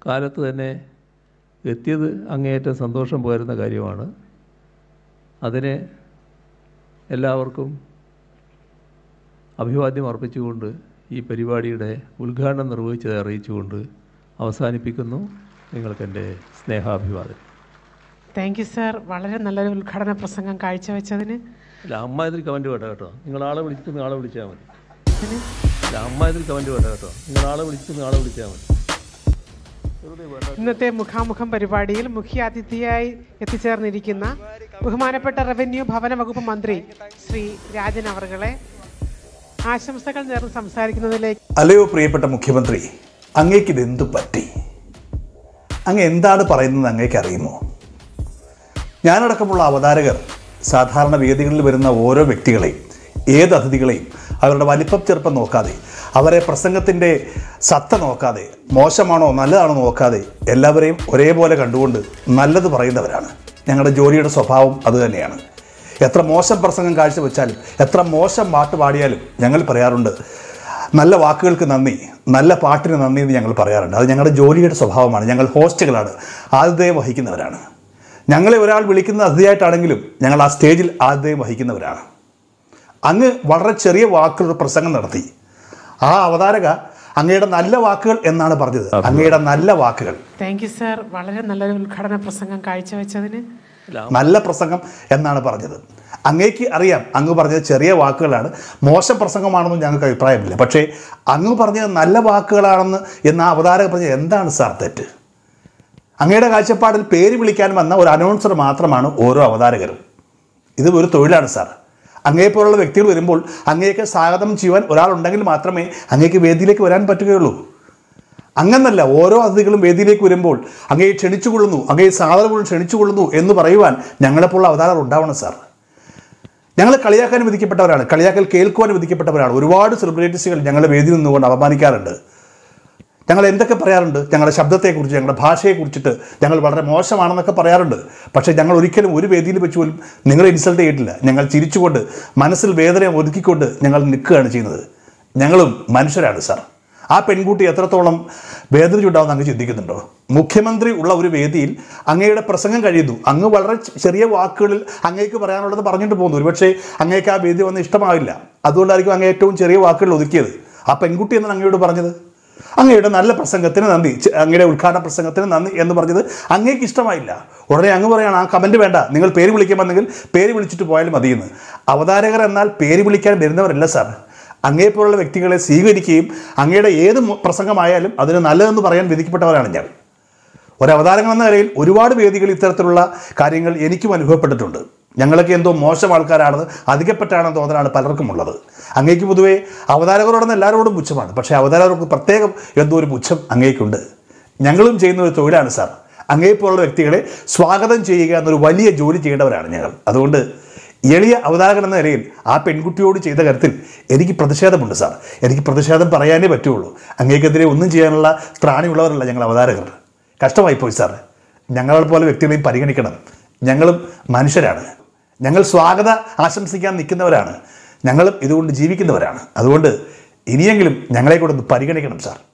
കാലത്ത് തന്നെ എത്തിയത് അങ്ങേയറ്റം സന്തോഷം പോരുന്ന കാര്യമാണ് അതിന് എല്ലാവർക്കും അഭിവാദ്യം അർപ്പിച്ചുകൊണ്ട് ഈ പരിപാടിയുടെ ഉദ്ഘാടനം നിർവഹിച്ചത് അറിയിച്ചുകൊണ്ട് അവസാനിപ്പിക്കുന്നു നിങ്ങൾക്കെൻ്റെ സ്നേഹാഭിവാദം താങ്ക് യു സാർ വളരെ നല്ലൊരു ഉദ്ഘാടന പ്രസംഗം കാഴ്ചവെച്ചതിന് അല്ല അമ്മ ഇതിൽ കമൻറ്റ് വേണ്ട കേട്ടോ നിങ്ങൾ ആളെ വിളിച്ചിട്ട് നിങ്ങൾ ആളെ വിളിച്ചാൽ മതി ഇതിന് അല്ല അമ്മ ഇതിൽ കമൻറ്റ് വേണ്ട കേട്ടോ നിങ്ങൾ ആളെ വിളിച്ചിട്ട് നിങ്ങൾ ആളെ വിളിച്ചാൽ മതി വെറുതെ വേണ്ട ഇന്നത്തെ മുഖാമുഖം പരിപാടിയിൽ മുഖ്യാതിഥിയായി എത്തിച്ചേർന്നിരിക്കുന്ന ബഹുമാനപ്പെട്ട റവന്യൂ ഭവന വകുപ്പ് മന്ത്രി ശ്രീ രാജൻ അവർകളെ ആശംസകൾ നേർന്ന് സംസാരിക്കുന്നതിലേക്ക് അല്ലയോ പ്രിയപ്പെട്ട മുഖ്യമന്ത്രി അങ്ങേക്ക് ഇതെന്തു പറ്റി അങ്ങ് എന്താണ് പറയുന്നത് അങ്ങേക്ക് അറിയുമോ ഞാനടക്കമുള്ള അവതാരകർ സാധാരണ വേദികളിൽ വരുന്ന ഓരോ വ്യക്തികളെയും ഏത് അതിഥികളെയും അവരുടെ വലിപ്പം ചെറുപ്പം നോക്കാതെ അവരെ പ്രസംഗത്തിൻ്റെ സത്ത നോക്കാതെ മോശമാണോ നല്ലതാണോ നോക്കാതെ എല്ലാവരെയും ഒരേപോലെ കണ്ടുകൊണ്ട് നല്ലത് പറയുന്നവരാണ് ഞങ്ങളുടെ ജോലിയുടെ സ്വഭാവം അതുതന്നെയാണ് എത്ര മോശം പ്രസംഗം കാഴ്ചവെച്ചാലും എത്ര മോശം പാട്ട് പാടിയാലും ഞങ്ങൾ പറയാറുണ്ട് നല്ല വാക്കുകൾക്ക് നന്ദി നല്ല പാട്ടിന് നന്ദി എന്ന് ഞങ്ങൾ പറയാറുണ്ട് അത് ഞങ്ങളുടെ ജോലിയുടെ സ്വഭാവമാണ് ഞങ്ങൾ ഹോസ്റ്റുകളാണ് ആതിഥേയം വഹിക്കുന്നവരാണ് ഞങ്ങളെ ഒരാൾ വിളിക്കുന്ന അതിഥിയായിട്ടാണെങ്കിലും ഞങ്ങൾ ആ സ്റ്റേജിൽ ആതിഥേയം വഹിക്കുന്നവരാണ് അങ്ങ് വളരെ ചെറിയ വാക്കുകളുടെ പ്രസംഗം നടത്തി ആ അവതാരക അങ്ങയുടെ നല്ല വാക്കുകൾ എന്നാണ് പറഞ്ഞത് അങ്ങയുടെ നല്ല വാക്കുകൾ താങ്ക് യു സാർ വളരെ നല്ലൊരു ഉദ്ഘാടന പ്രസംഗം കാഴ്ചവെച്ചതിന് നല്ല പ്രസംഗം എന്നാണ് പറഞ്ഞത് അങ്ങേക്ക് അറിയാം അങ്ങ് പറഞ്ഞത് ചെറിയ വാക്കുകളാണ് മോശം പ്രസംഗമാണെന്നും ഞങ്ങൾക്ക് അഭിപ്രായമില്ല പക്ഷേ അങ്ങ് പറഞ്ഞത് നല്ല വാക്കുകളാണെന്ന് എന്ന് ആ അവതാരക പറഞ്ഞത് എന്താണ് സാർ തെറ്റ് അങ്ങയുടെ കാഴ്ചപ്പാടിൽ പേര് വിളിക്കാൻ വന്ന ഒരു അനൗൺസർ മാത്രമാണ് ഓരോ അവതാരകരും ഇത് ഒരു തൊഴിലാണ് സാർ അങ്ങേപ്പോലുള്ള വ്യക്തികൾ വരുമ്പോൾ അങ്ങേക്ക് സ്വാഗതം ചെയ്യുവാൻ ഒരാളുണ്ടെങ്കിൽ മാത്രമേ അങ്ങേക്ക് വേദിയിലേക്ക് വരാൻ പറ്റുകയുള്ളൂ അങ്ങനല്ല ഓരോ അതിഥികളും വേദിയിലേക്ക് വരുമ്പോൾ അങ്ങയെ ക്ഷണിച്ചുകൊള്ളുന്നു അങ്ങയെ സാധനങ്ങളും ക്ഷണിച്ചുകൊള്ളുന്നു എന്ന് പറയുവാൻ ഞങ്ങളെപ്പോലുള്ള അവതാരർ ഉണ്ടാവണം സാർ ഞങ്ങൾ കളിയാക്കാൻ വിധിക്കപ്പെട്ടവരാണ് കളിയാക്കൽ കേൾക്കുവാൻ വിധിക്കപ്പെട്ടവരാണ് ഒരുപാട് സെലിബ്രിറ്റീസുകൾ ഞങ്ങളുടെ വേദിയിൽ നിന്നുകൊണ്ട് അപമാനിക്കാറുണ്ട് ഞങ്ങൾ എന്തൊക്കെ പറയാറുണ്ട് ഞങ്ങളുടെ ശബ്ദത്തെക്കുറിച്ച് ഞങ്ങളുടെ ഭാഷയെക്കുറിച്ചിട്ട് ഞങ്ങൾ വളരെ മോശമാണെന്നൊക്കെ പറയാറുണ്ട് പക്ഷേ ഞങ്ങൾ ഒരിക്കലും ഒരു വേദിയിൽ വെച്ച് പോലും നിങ്ങളെ ഇൻസൾട്ട് ചെയ്തിട്ടില്ല ഞങ്ങൾ ചിരിച്ചുകൊണ്ട് മനസ്സിൽ വേദന ഒതുക്കിക്കൊണ്ട് ഞങ്ങൾ നിൽക്കുകയാണ് ചെയ്യുന്നത് ഞങ്ങളും മനുഷ്യരാണ് സാർ ആ പെൺകുട്ടി എത്രത്തോളം വേദന ചുണ്ടാവുമെന്ന് അങ്ങ് ചിന്തിക്കുന്നുണ്ടോ മുഖ്യമന്ത്രി ഉള്ള ഒരു വേദിയിൽ അങ്ങയുടെ പ്രസംഗം കഴിയുന്നു അങ്ങ് വളരെ ചെ- ചെറിയ വാക്കുകളിൽ അങ്ങേക്ക് പറയാനുള്ളത് പറഞ്ഞിട്ട് പോകുന്നു ഒരുപക്ഷെ അങ്ങേക്ക് ആ വേദി വന്ന് ഇഷ്ടമാവില്ല അതുകൊണ്ടായിരിക്കും അങ്ങ് ഏറ്റവും ചെറിയ വാക്കുകൾ ഒതുക്കിയത് ആ പെൺകുട്ടി എന്നാണ് അങ്ങയോട് പറഞ്ഞത് അങ്ങയുടെ നല്ല പ്രസംഗത്തിന് നന്ദി ചെ- അങ്ങയുടെ ഉദ്ഘാടന പ്രസംഗത്തിന് നന്ദി എന്ന് പറഞ്ഞത് അങ്ങേക്ക് ഇഷ്ടമായില്ല ഉടനെ അങ്ങ് പറയാണ് ആ കമൻറ്റ് വേണ്ട നിങ്ങൾ പേര് വിളിക്കാൻ വന്നെങ്കിൽ പേര് വിളിച്ചിട്ട് പോയാലും മതിയെന്ന് അവതാരകർ എന്നാൽ പേര് വിളിക്കാൻ വരുന്നവരല്ല സാർ അങ്ങേപ്പോലുള്ള വ്യക്തികളെ സ്വീകരിക്കുകയും അങ്ങയുടെ ഏത് മു- പ്രസംഗമായാലും അതിന് നല്ലതെന്ന് പറയാൻ വിധിക്കപ്പെട്ടവരാണ് ഞാൻ ഒരവതാരങ്ങൾ എന്ന നിലയിൽ ഒരുപാട് വേദികൾ ഇത്തരത്തിലുള്ള കാര്യങ്ങൾ എനിക്കും അനുഭവപ്പെട്ടിട്ടുണ്ട് ഞങ്ങളൊക്കെ എന്തോ മോശം ആൾക്കാരാണെന്ന് അധികപ്പെട്ടാണെന്ന് തോന്നലാണ് പലർക്കും ഉള്ളത് അങ്ങേക്ക് പൊതുവേ അവതാരകരോടൊന്നും എല്ലാവരോടും പുച്ഛമാണ് പക്ഷേ അവതാരകർക്ക് പ്രത്യേകം എന്തോ ഒരു പുച്ഛം അങ്ങേക്കുണ്ട് ഞങ്ങളും ചെയ്യുന്ന ഒരു തൊഴിലാണ് സാർ അങ്ങേപ്പോലുള്ള വ്യക്തികളെ സ്വാഗതം ചെയ്യുക എന്നൊരു വലിയ ജോലി ചെയ്യേണ്ടവരാണ് ഞങ്ങൾ അതുകൊണ്ട് എളിയ അവതാരകൻ എന്ന നിലയിൽ ആ പെൺകുട്ടിയോട് ചെയ്ത കാര്യത്തിൽ എനിക്ക് പ്രതിഷേധമുണ്ട് സാർ എനിക്ക് പ്രതിഷേധം പറയാനേ പറ്റുള്ളൂ അങ്ങേക്കെതിരെ ഒന്നും ചെയ്യാനുള്ള ത്രാണിയുള്ളവരല്ല ഞങ്ങൾ അവതാരകർ കഷ്ടമായി പോയി സാർ ഞങ്ങളെ പോലെ വ്യക്തികളെയും പരിഗണിക്കണം ഞങ്ങളും മനുഷ്യരാണ് ഞങ്ങൾ സ്വാഗത ആശംസിക്കാൻ നിൽക്കുന്നവരാണ് ഞങ്ങളും ഇതുകൊണ്ട് ജീവിക്കുന്നവരാണ് അതുകൊണ്ട് ഇനിയെങ്കിലും ഞങ്ങളെ കൂടെ ഒന്ന് പരിഗണിക്കണം സാർ